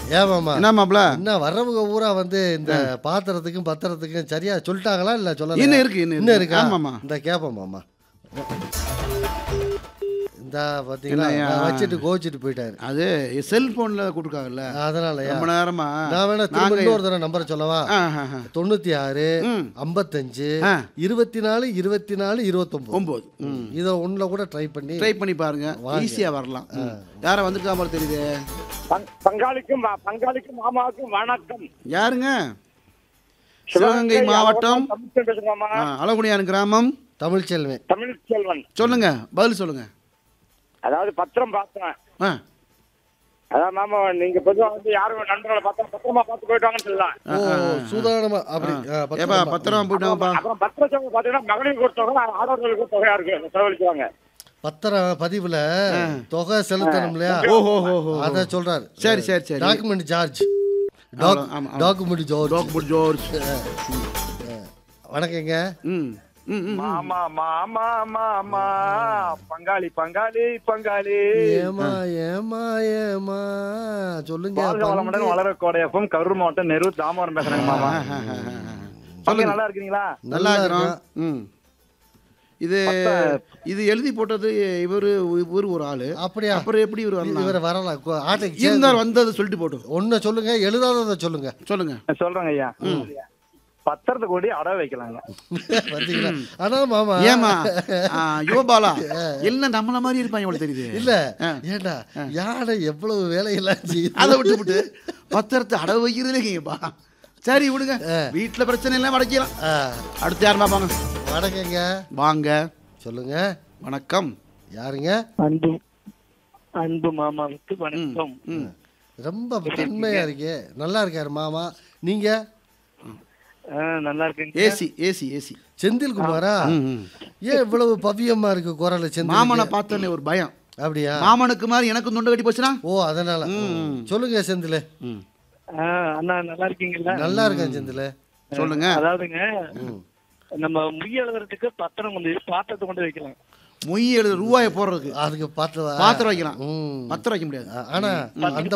ஏன் மாமா என்ன மாப்ள என்ன வர்றவங்க ஊரா வந்து இந்த பாத்திரத்துக்கும் பத்திரத்துக்கும் சரியா சொல்லிட்டாங்களா இல்ல சொல்லல இன்னும் இருக்கு இன்னும் இன்னும் இருக்கு இருக்கா ஆமாமா இந்த கேப்போம் மாமா இந்த பாத்தீங்களா என்னய்யா? நான் வச்சுட்டு கோச்சிட்டு போயிட்டாரு அது செல்போன்ல கொடுக்காங்கல்ல அதனாலயா ரொம்ப நேரமா நான் வேணா திரும்ப நாங்க- இன்னொரு தடவை நம்பரை சொல்லவா ஆ, ஆ, ஆ. தொண்ணூத்தி ஆறு ம். ஐம்பத்தஞ்சு ஆ. இருபத்தி நாலு இருபத்தி நாலு இருபத்தொன்பது ஒன்பது ம் இதை ஒண்ணுல கூட ட்ரை பண்ணி ட்ரை பண்ணி பாருங்க வாங்க. ஈஸியா வரலாம் ம். யார வந்திருக்கா மாதிரி தெரியுது பங்- பங்காளிக்கும் மா- பங்காளிக்கும் மாமாவுக்கும் வணக்கம் யாருங்க சிவகங்கை மாவட்டம் தமிழ்ச்செல்வன் பேசுறோமா ஆ, அழகுடியான் கிராமம் தமிழ்ச்செல்வன் தமிழ் செல்வன் சொல்லுங்க பதில் சொல்லுங்க அதாவது பத்திரம் பார்த்தேன் ஆ அதான் மாமா நீங்க பொதுவா வந்து யாரும் நண்பர்களை பார்த்தா பத்திரமா பார்த்து போயிட்டாங்கன்னு சொல்லலாம் ஓ சூதானமா அப்படி ஆ, ஏப்பா பத்திரமா. பத்திரமா போயிட்டாங்கப்பா அப்புறம் பத்திர செலவு பாத்தீங்கன்னா மகளிர் கொடுத்தவங்க ஆடவர்களுக்கு தொகையா இருக்கு செலவழிக்குவாங்க பத்திர பதிவுல தொகை செலுத்தணும் இல்லையா ஓஹோ ஹோ ஹோ அத சொல்றாரு சரி சரி சரி டாக்குமெண்ட் சார்ஜ் ஆமா, ஆமா. டாக்குமெண்ட் ஜார்ஜ் டாக்டர் ஜோர்ஜ் வணக்கங்க ம் ம் ம் மாமா மாமா மாமா பங்காளி பங்காளி பங்காளி ஏமா ஏமா ஏமா சொல்லுங்க வாழ்க வளமுடன் பங்கு. வளர கோடையப்பம் கரூர் மாவட்டம் நெரூர் தாமரம் பேசுறேங்க மாமா சொல்லுங்க நல்லா இருக்கீங்களா நல்லா நல்லா இருக்கிறோம் இருக்கோம். ம் இது இது எழுதி போட்டது இவரு இவரு ஒரு ஆளு அப்படியா அப்புறம் எப்படி இவர் வரலாம் இவரை வரலாம் கு- ஆட்டைக்கு இருந்தார் வந்தது சொல்லிட்டு போட்டோம் ஒன்னு சொல்லுங்க எழுதாததை சொல்லுங்க சொல்லுங்க சொல்றேங்க ஐயா பத்திரத்தை கூடி அடை வைக்கலாங்க பாத்தீங்களா ஆனா மாமா ஏமா யுவபாலா எல்லாம் நம்மள மாதிரி இருப்பாங்க இவ்வளவு தெரியுது இல்ல ஏண்டா யானை எவ்வளவு வேலையெல்லாம் செய்யுது அதை விட்டு விட்டு பத்திரத்தை அடவு வைக்கிறதுலே கேப்பா சரி விடுங்க வீட்டுல பிரச்சனை எல்லாம் வடக்கலாம் ஆ, அடுத்து யார் பாப்பாங்க வணக்கங்க வாங்க சொல்லுங்க வணக்கம் யாருங்க அன்பு அன்பு மாமாவுக்கு வணக்கம் ம் ரொம்ப பெண்மையா இருக்கே நல்லா இருக்காரு மாமா நீங்க ஆ, நல்லா இருக்குங்க ஏசி ஏசி ஏசி செந்தில் குமாரா ம், ம். ஏன் இவ்வளவு பவ்யமா இருக்கு குரல் செந்தில் மாமனை பார்த்தோன்னே ஒரு பயம் அப்படியா மாமனுக்கு மாதிரி எனக்கு தொண்டை கட்டி போச்சுன்னா ஓ அதனால சொல்லுங்க செந்தில் ம். ஆ, அண்ணா நல்லா இருக்கீங்களா நல்லா இருக்கேன் செந்தில் சொல்லுங்க அதாவதுங்க நம்ம முய் எழுதுறதுக்கு பத்திரம் கொண்டு பாத்திரத்தை கொண்டு வைக்கலாம் மொய் எழுது ரூபாயை போடுறதுக்கு அதுக்கு பார்த்து பாத்திரம் வைக்கலாம் ம் பத்திரம் வைக்க முடியாது ஆனா அந்த